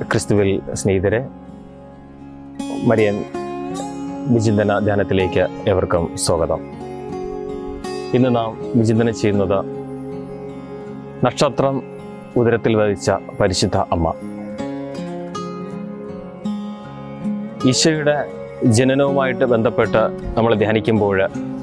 ക്രിസ്തുവിൽ സ്നേഹിതരെ മരിയൻ വിചിന്തന ധ്യാനത്തിലേക്ക് എവർക്കും സ്വാഗതം ഇന്ന് നാം വിചിന്തനം ചെയ്യുന്നത് നക്ഷത്രം ഉദരത്തിൽ വഹിച്ച പരിശുദ്ധ അമ്മ ഈശോയുടെ ജനനവുമായിട്ട് ബന്ധപ്പെട്ട് നമ്മൾ ധ്യാനിക്കുമ്പോൾ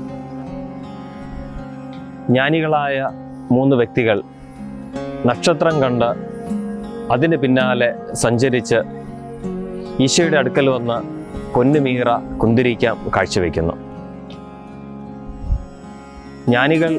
ജ്ഞാനികളായ മൂന്ന് വ്യക്തികൾ നക്ഷത്രം കണ്ട് അതിന് പിന്നാലെ സഞ്ചരിച്ച് ഈശോയുടെ അടുക്കൽ വന്ന് പൊന്നുമീറ കുന്തിരിക്കാം കാഴ്ചവെക്കുന്നു ജ്ഞാനികൾ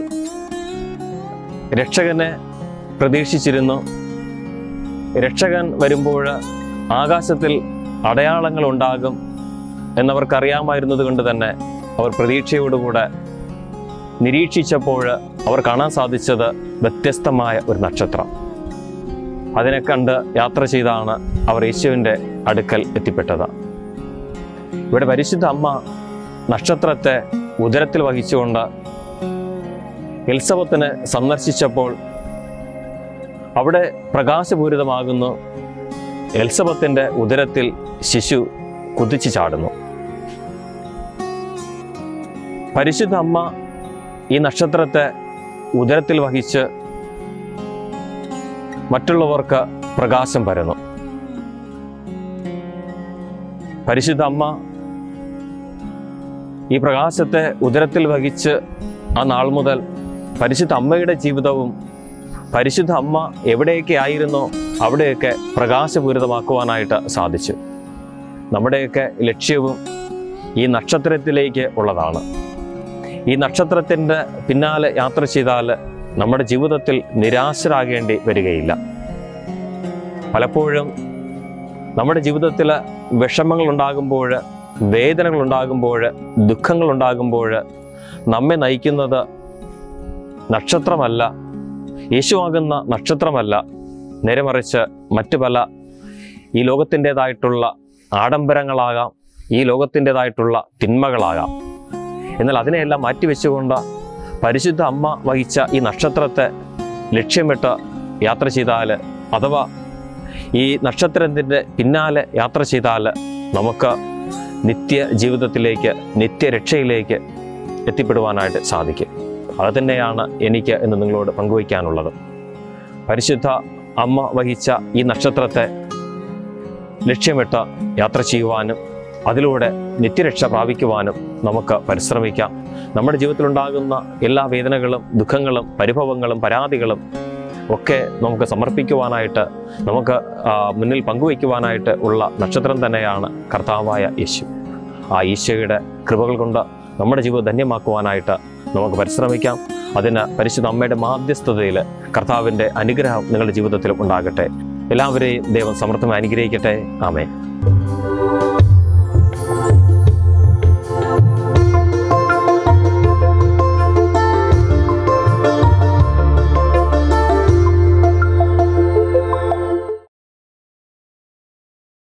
രക്ഷകനെ പ്രതീക്ഷിച്ചിരുന്നു രക്ഷകൻ വരുമ്പോൾ ആകാശത്തിൽ അടയാളങ്ങൾ ഉണ്ടാകും എന്നവർക്കറിയാമായിരുന്നത് കൊണ്ട് തന്നെ അവർ പ്രതീക്ഷയോടുകൂടെ നിരീക്ഷിച്ചപ്പോൾ അവർ കാണാൻ സാധിച്ചത് വ്യത്യസ്തമായ ഒരു നക്ഷത്രം അതിനെ കണ്ട് യാത്ര ചെയ്താണ് അവർ യേശുവിൻ്റെ അടുക്കൽ എത്തിപ്പെട്ടത് ഇവിടെ പരിശുദ്ധ അമ്മ നക്ഷത്രത്തെ ഉദരത്തിൽ വഹിച്ചുകൊണ്ട് എൽസവത്തിനെ സന്ദർശിച്ചപ്പോൾ അവിടെ പ്രകാശപൂരിതമാകുന്നു എൽസബത്തിൻ്റെ ഉദരത്തിൽ ശിശു കുതിച്ചു ചാടുന്നു പരിശുദ്ധ അമ്മ ഈ നക്ഷത്രത്തെ ഉദരത്തിൽ വഹിച്ച് മറ്റുള്ളവർക്ക് പ്രകാശം പരന്നു പരിശുദ്ധ അമ്മ ഈ പ്രകാശത്തെ ഉദരത്തിൽ വഹിച്ച് ആ നാൾ മുതൽ പരിശുദ്ധ അമ്മയുടെ ജീവിതവും പരിശുദ്ധ അമ്മ എവിടെയൊക്കെ ആയിരുന്നോ അവിടെയൊക്കെ പ്രകാശപൂരിതമാക്കുവാനായിട്ട് സാധിച്ചു നമ്മുടെയൊക്കെ ലക്ഷ്യവും ഈ നക്ഷത്രത്തിലേക്ക് ഉള്ളതാണ് ഈ നക്ഷത്രത്തിൻ്റെ പിന്നാലെ യാത്ര ചെയ്താൽ നമ്മുടെ ജീവിതത്തിൽ നിരാശരാകേണ്ടി വരികയില്ല പലപ്പോഴും നമ്മുടെ ജീവിതത്തിൽ വിഷമങ്ങൾ ഉണ്ടാകുമ്പോൾ വേദനകൾ ഉണ്ടാകുമ്പോൾ ദുഃഖങ്ങൾ ഉണ്ടാകുമ്പോൾ നമ്മെ നയിക്കുന്നത് നക്ഷത്രമല്ല യേശുവാകുന്ന നക്ഷത്രമല്ല നേരെ മറിച്ച് മറ്റു പല ഈ ലോകത്തിൻ്റെതായിട്ടുള്ള ആഡംബരങ്ങളാകാം ഈ ലോകത്തിൻ്റെതായിട്ടുള്ള തിന്മകളാകാം എന്നാൽ അതിനെയെല്ലാം മാറ്റിവെച്ചുകൊണ്ട് പരിശുദ്ധ അമ്മ വഹിച്ച ഈ നക്ഷത്രത്തെ ലക്ഷ്യമിട്ട് യാത്ര ചെയ്താൽ അഥവാ ഈ നക്ഷത്രത്തിൻ്റെ പിന്നാലെ യാത്ര ചെയ്താൽ നമുക്ക് നിത്യ ജീവിതത്തിലേക്ക് നിത്യരക്ഷയിലേക്ക് എത്തിപ്പെടുവാനായിട്ട് സാധിക്കും അത് തന്നെയാണ് എനിക്ക് ഇന്ന് നിങ്ങളോട് പങ്കുവയ്ക്കാനുള്ളത് പരിശുദ്ധ അമ്മ വഹിച്ച ഈ നക്ഷത്രത്തെ ലക്ഷ്യമിട്ട് യാത്ര ചെയ്യുവാനും അതിലൂടെ നിത്യരക്ഷ പ്രാപിക്കുവാനും നമുക്ക് പരിശ്രമിക്കാം നമ്മുടെ ജീവിതത്തിലുണ്ടാകുന്ന എല്ലാ വേദനകളും ദുഃഖങ്ങളും പരിഭവങ്ങളും പരാതികളും ഒക്കെ നമുക്ക് സമർപ്പിക്കുവാനായിട്ട് നമുക്ക് ആ, മുന്നിൽ പങ്കുവയ്ക്കുവാനായിട്ട് ഉള്ള നക്ഷത്രം തന്നെയാണ് കർത്താവായ യേശു ആ ഈശോയുടെ കൃപകൾ കൊണ്ട് നമ്മുടെ ജീവിതം ധന്യമാക്കുവാനായിട്ട് നമുക്ക് പരിശ്രമിക്കാം അതിന് പരിശുദ്ധ അമ്മയുടെ മാധ്യസ്ഥതയിൽ കർത്താവിൻ്റെ അനുഗ്രഹം നിങ്ങളുടെ ജീവിതത്തിൽ ഉണ്ടാകട്ടെ എല്ലാവരെയും ദൈവം സമർത്ഥമായി അനുഗ്രഹിക്കട്ടെ ആമേ